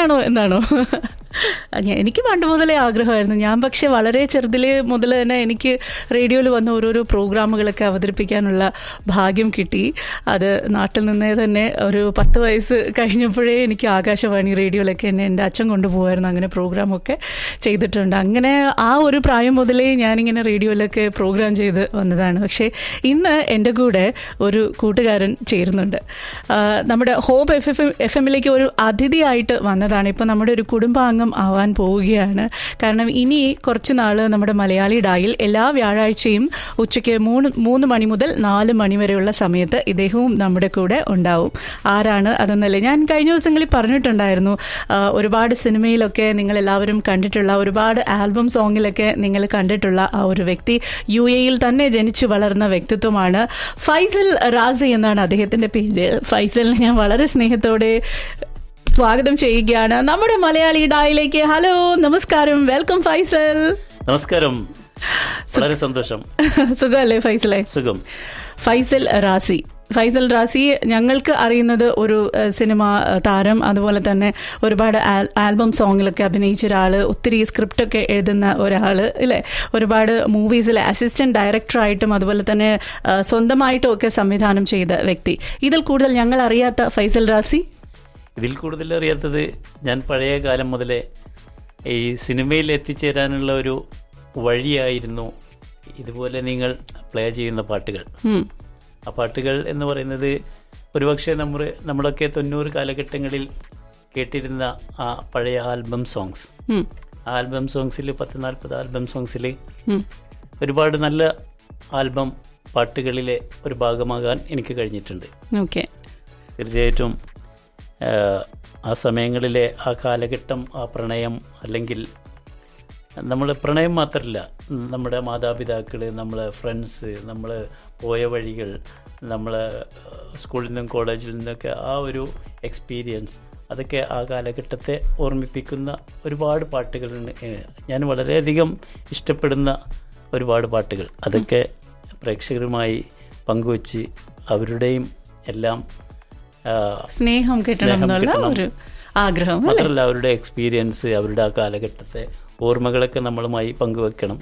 അങ്ങനെയാണോ എന്നാണോ ഞാൻ- എനിക്ക് പണ്ട് മുതലേ ആഗ്രഹമായിരുന്നു ഞാൻ പക്ഷെ വളരെ ചെറുതിലെ മുതൽ തന്നെ എനിക്ക് റേഡിയോയിൽ വന്ന ഓരോരോ പ്രോഗ്രാമുകളൊക്കെ അവതരിപ്പിക്കാനുള്ള ഭാഗ്യം കിട്ടി അത് നാട്ടിൽ നിന്നേ തന്നെ ഒരു പത്ത് വയസ്സ് കഴിഞ്ഞപ്പോഴേ എനിക്ക് ആകാശവാണി റേഡിയോയിലൊക്കെ എന്നെ എൻ്റെ അച്ഛൻ കൊണ്ടുപോകായിരുന്നു അങ്ങനെ പ്രോഗ്രാമൊക്കെ ചെയ്തിട്ടുണ്ട് അങ്ങനെ ആ ഒരു പ്രായം മുതലേ ഞാനിങ്ങനെ റേഡിയോയിലൊക്കെ പ്രോഗ്രാം ചെയ്ത് വന്നതാണ് പക്ഷേ ഇന്ന് എൻ്റെ കൂടെ ഒരു കൂട്ടുകാരൻ ചേരുന്നുണ്ട് ആ, നമ്മുടെ ഹോപ്പ് എഫ് എഫ് എഫ് എമ്മിലേക്ക് ഒരു അതിഥിയായിട്ട് വന്നതാണ് ഇപ്പം നമ്മുടെ ഒരു കുടുംബാംഗം ആവാൻ പോവുകയാണ് കാരണം ഇനി കുറച്ച് നാൾ നമ്മുടെ മലയാളി ഡായിൽ എല്ലാ വ്യാഴാഴ്ചയും ഉച്ചയ്ക്ക് മൂന്ന് മൂന്ന് മണി മുതൽ നാല് മണി വരെയുള്ള സമയത്ത് ഇദ്ദേഹവും നമ്മുടെ കൂടെ ഉണ്ടാവും ആരാണ് അതെന്നല്ലേ ഞാൻ കഴിഞ്ഞ ദിവസങ്ങളിൽ പറഞ്ഞിട്ടുണ്ടായിരുന്നു ആ, ഒരുപാട് സിനിമയിലൊക്കെ നിങ്ങൾ എല്ലാവരും കണ്ടിട്ടുള്ള ഒരുപാട് ആൽബം സോങ്ങിലൊക്കെ നിങ്ങൾ കണ്ടിട്ടുള്ള ആ ഒരു വ്യക്തി യു എയിൽ തന്നെ ജനിച്ചു വളർന്ന വ്യക്തിത്വമാണ് ഫൈസൽ റാസി എന്നാണ് അദ്ദേഹത്തിന്റെ പേര് ഫൈസലിനെ ഞാൻ വളരെ സ്നേഹത്തോടെ സ്വാഗതം ചെയ്യുകയാണ് നമ്മുടെ മലയാളി ഡായിലേക്ക് ഹലോ നമസ്കാരം വെൽക്കം ഫൈസൽ നമസ്കാരം വളരെ സന്തോഷം സുഖമല്ലേ ഫൈസലെ സുഖം ഫൈസൽ റാസി ഫൈസൽ റാസി ഞങ്ങൾക്ക് അറിയുന്നത് ഒരു ഏഹ്, സിനിമ ഏഹ്, താരം അതുപോലെ തന്നെ ഒരുപാട് ആൽ- ആൽബം സോങ്ങിലൊക്കെ അഭിനയിച്ച ഒരാൾ ഒത്തിരി സ്ക്രിപ്റ്റൊക്കെ എഴുതുന്ന ഒരാൾ ഇല്ലേ ഒരുപാട് മൂവീസിലെ അസിസ്റ്റന്റ് ഡയറക്ടറായിട്ടും അതുപോലെ തന്നെ ഏഹ്, സ്വന്തമായിട്ടും ഒക്കെ സംവിധാനം ചെയ്ത വ്യക്തി ഇതിൽ കൂടുതൽ ഞങ്ങൾ അറിയാത്ത ഫൈസൽ റാസി ഇതിൽ കൂടുതൽ അറിയാത്തത് ഞാൻ പഴയ കാലം മുതലേ ഈ സിനിമയിൽ എത്തിച്ചേരാനുള്ള ഒരു വഴിയായിരുന്നു ഇതുപോലെ നിങ്ങൾ പ്ലേ ചെയ്യുന്ന പാട്ടുകൾ ഉം, ആ പാട്ടുകൾ എന്ന് പറയുന്നത് ഒരുപക്ഷെ നമ്മൾ നമ്മളൊക്കെ തൊണ്ണൂറ് കാലഘട്ടങ്ങളിൽ കേട്ടിരുന്ന ആ പഴയ ആൽബം സോങ്സ് ഉം, ആ ആൽബം സോങ്സിൽ പത്ത് നാൽപ്പത് ആൽബം സോങ്സിൽ ഉം. ഒരുപാട് നല്ല ആൽബം പാട്ടുകളിലെ ഒരു ഭാഗമാകാൻ എനിക്ക് കഴിഞ്ഞിട്ടുണ്ട് ഓക്കെ തീർച്ചയായിട്ടും ആഹ്, ആ സമയങ്ങളിലെ ആ കാലഘട്ടം ആ പ്രണയം അല്ലെങ്കിൽ നമ്മൾ പ്രണയം മാത്രമല്ല നമ്മുടെ മാതാപിതാക്കൾ നമ്മളെ ഫ്രണ്ട്സ് നമ്മൾ പോയ വഴികൾ നമ്മൾ സ്കൂളിൽ നിന്നും കോളേജിൽ നിന്നൊക്കെ ആ ഒരു എക്സ്പീരിയൻസ് അതൊക്കെ ആ കാലഘട്ടത്തെ ഓർമ്മിപ്പിക്കുന്ന ഒരുപാട് പാട്ടുകളുണ്ട് ഏഹ്, ഞാൻ വളരെയധികം ഇഷ്ടപ്പെടുന്ന ഒരുപാട് പാട്ടുകൾ അതൊക്കെ പ്രേക്ഷകരുമായി പങ്കുവച്ച് അവരുടെയും എല്ലാം ആഹ്, സ്നേഹം കിട്ടണം സ്നേഹം എന്നുള്ള കിട്ടണം. ഒരു ആഗ്രഹം അല്ലേ മാത്രമല്ല അവരുടെ എക്സ്പീരിയൻസ് അവരുടെ ആ കാലഘട്ടത്തെ ഓർമ്മകളൊക്കെ നമ്മളുമായി പങ്കുവെക്കണം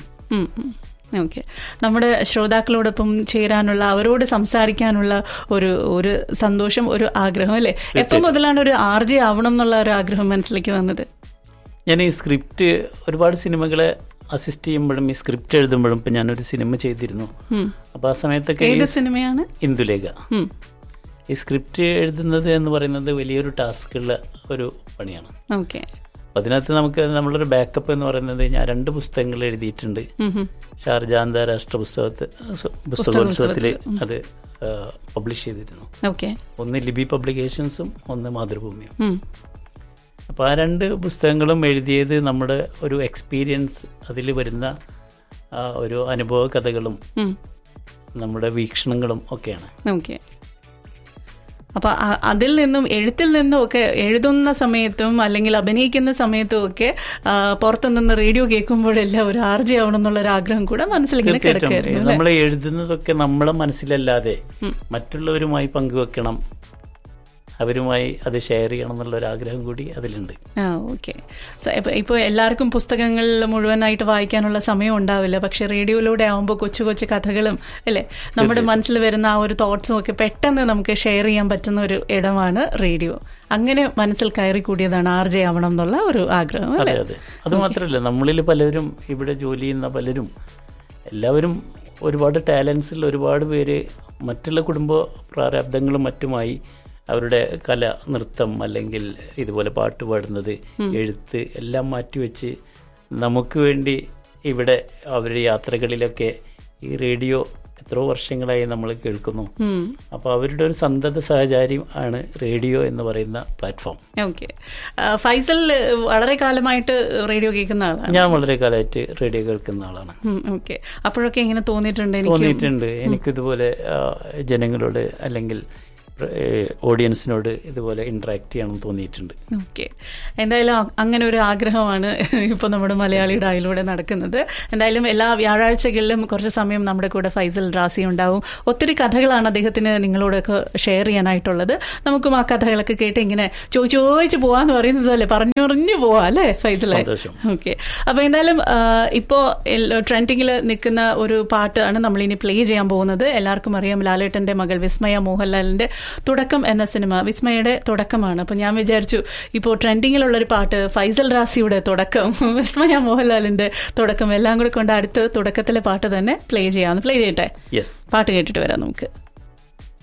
ഓക്കെ നമ്മുടെ ശ്രോതാക്കളോടൊപ്പം ചേരാനുള്ള അവരോട് സംസാരിക്കാനുള്ള ഒരു ഒരു സന്തോഷം ഒരു ആഗ്രഹം അല്ലേ എപ്പം മുതലാണ് ഒരു ആർ ജെ ആവണം എന്നുള്ള ഒരു ആഗ്രഹം മനസ്സിലേക്ക് വന്നത് ഞാൻ ഈ സ്ക്രിപ്റ്റ് ഒരുപാട് സിനിമകളെ അസിസ്റ്റ് ചെയ്യുമ്പോഴും ഈ സ്ക്രിപ്റ്റ് എഴുതുമ്പോഴും ഇപ്പം ഞാനൊരു സിനിമ ചെയ്തിരുന്നു ഉം. അപ്പോൾ ആ സമയത്തൊക്കെ ഈ ഏത് സിനിമയാണ് ഇന്ദുലേഖ ഉം. ഈ സ്ക്രിപ്റ്റ് എഴുതുന്നത് എന്ന് പറയുന്നത് വലിയൊരു ടാസ്കുള്ള ഒരു പണിയാണ് ഓക്കെ അപ്പോൾ അതിനകത്ത് നമുക്ക് നമ്മളൊരു ബാക്കപ്പ് എന്ന് പറയുന്നത് ഞാൻ രണ്ട് പുസ്തകങ്ങൾ എഴുതിയിട്ടുണ്ട് ഉം ഉം. ഷാർജ അന്താരാഷ്ട്ര പുസ്തകത്ത് പുസ്തകോത്സവത്തിൽ അത് പബ്ലിഷ് ചെയ്തിരുന്നു ഓക്കെ ഒന്ന് ലിബി പബ്ലിക്കേഷൻസും ഒന്ന് മാതൃഭൂമിയും ഉം. അപ്പോൾ ആ രണ്ട് പുസ്തകങ്ങളും എഴുതിയത് നമ്മുടെ ഒരു എക്സ്പീരിയൻസ് അതിൽ വരുന്ന ആ ഒരു അനുഭവ കഥകളും ഉം. നമ്മുടെ വീക്ഷണങ്ങളും ഒക്കെയാണ് ഓക്കെ അപ്പൊ അ- അതിൽ നിന്നും എഴുത്തിൽ നിന്നും ഒക്കെ എഴുതുന്ന സമയത്തും അല്ലെങ്കിൽ അഭിനയിക്കുന്ന സമയത്തും ഒക്കെ ആ, പുറത്തു നിന്ന് റേഡിയോ കേൾക്കുമ്പോഴെല്ലാം ഒരു ആർ ജെ ആവണം എന്നുള്ള ഒരു ആഗ്രഹം കൂടെ മനസ്സിലിങ്ങനെ കിടക്കായിരുന്നു അല്ലേ നമ്മൾ എഴുതുന്നതൊക്കെ നമ്മളെ മനസ്സിലല്ലാതെ മറ്റുള്ളവരുമായി പങ്കുവെക്കണം അവരുമായി അത് ഷെയർ ചെയ്യണം എന്നുള്ള ഒരു ആഗ്രഹം കൂടി അതിലുണ്ട് ആ ഓക്കെ ഇപ്പോൾ എല്ലാവർക്കും പുസ്തകങ്ങൾ മുഴുവനായിട്ട് വായിക്കാനുള്ള സമയം ഉണ്ടാവില്ല പക്ഷെ റേഡിയോയിലൂടെ ആവുമ്പോൾ കൊച്ചു കൊച്ചു കഥകളും അല്ലേ നമ്മുടെ മനസ്സിൽ വരുന്ന ആ ഒരു തോട്ട്സും ഒക്കെ പെട്ടെന്ന് നമുക്ക് ഷെയർ ചെയ്യാൻ പറ്റുന്ന ഒരു ഇടമാണ് റേഡിയോ അങ്ങനെ മനസ്സിൽ കയറി കൂടിയതാണ് ആർ ജെ ആവണം എന്നുള്ള ഒരു ആഗ്രഹം അതെ അല്ലേ അതെ അത് മാത്രമല്ല നമ്മളിൽ പലരും ഇവിടെ ജോലി ചെയ്യുന്ന പലരും എല്ലാവരും ഒരുപാട് ടാലൻസിൽ ഒരുപാട് പേര് മറ്റുള്ള കുടുംബ പ്രാരാബ്ദങ്ങളും മറ്റുമായി അവരുടെ കല നൃത്തം അല്ലെങ്കിൽ ഇതുപോലെ പാട്ട് പാടുന്നത് എഴുത്ത് എല്ലാം മാറ്റിവെച്ച് നമുക്ക് വേണ്ടി ഇവിടെ അവരുടെ യാത്രകളിലൊക്കെ ഈ റേഡിയോ എത്രയോ വർഷങ്ങളായി നമ്മൾ കേൾക്കുന്നു ഉം. അപ്പോൾ അവരുടെ ഒരു സന്തത സഹചാരി ആണ് റേഡിയോ എന്ന് പറയുന്ന പ്ലാറ്റ്ഫോം ഓക്കെ ഫൈസൽ വളരെ കാലമായിട്ട് റേഡിയോ കേൾക്കുന്ന ആളാണ് ഞാൻ വളരെ കാലമായിട്ട് റേഡിയോ കേൾക്കുന്ന ആളാണ് ഓക്കെ അപ്പോഴൊക്കെ ഇങ്ങനെ തോന്നിയിട്ടുണ്ട് എനിക്ക് തോന്നിയിട്ടുണ്ട് എനിക്കിതുപോലെ ആ, ജനങ്ങളോട് അല്ലെങ്കിൽ ഓഡിയൻസിനോട് ഇതുപോലെ ഇൻട്രാക്ട് ചെയ്യണം തോന്നിയിട്ടുണ്ട് ഓക്കെ എന്തായാലും അ- അങ്ങനെ ഒരു ആഗ്രഹമാണ് ഇപ്പോൾ നമ്മുടെ മലയാളി ഡായിലൂടെ നടക്കുന്നത് എന്തായാലും എല്ലാ വ്യാഴാഴ്ചകളിലും കുറച്ച് സമയം നമ്മുടെ കൂടെ ഫൈസൽ റാസി ഉണ്ടാവും ഒത്തിരി കഥകളാണ് അദ്ദേഹത്തിന് നിങ്ങളോടൊക്കെ ഷെയർ ചെയ്യാനായിട്ടുള്ളത് നമുക്കും ആ കഥകളൊക്കെ കേട്ട് ഇങ്ങനെ ചോദിച്ചു ചോദിച്ചു പോവാന്ന് പറയുന്നത് അല്ലേ പറഞ്ഞുറിഞ്ഞു പോവാ അല്ലേ ഫൈസലെ സന്തോഷം. ഓക്കെ അപ്പൊ എന്തായാലും ആ, ഇപ്പോ ട്രെൻഡിങ്ങിൽ നിൽക്കുന്ന ഒരു പാട്ടാണ് നമ്മൾ ഇനി പ്ലേ ചെയ്യാൻ പോകുന്നത് എല്ലാവർക്കും അറിയാം ലാലേട്ടന്റെ മകൾ വിസ്മയ മോഹൻലാലിന്റെ തുടക്കം എന്ന സിനിമ വിസ്മയുടെ തുടക്കമാണ് അപ്പൊ ഞാൻ വിചാരിച്ചു ഇപ്പോൾ ട്രെൻഡിങ്ങിലുള്ള ഒരു പാട്ട് ഫൈസൽ റാസിയുടെ തുടക്കം വിസ്മയ മോഹൻലാലിന്റെ തുടക്കം എല്ലാം കൂടെ കൊണ്ട് അടുത്ത് തുടക്കത്തിലെ പാട്ട് തന്നെ പ്ലേ ചെയ്യാം പ്ലേ ചെയ്യട്ടെ യെസ് പാട്ട് കേട്ടിട്ട് വരാം നമുക്ക്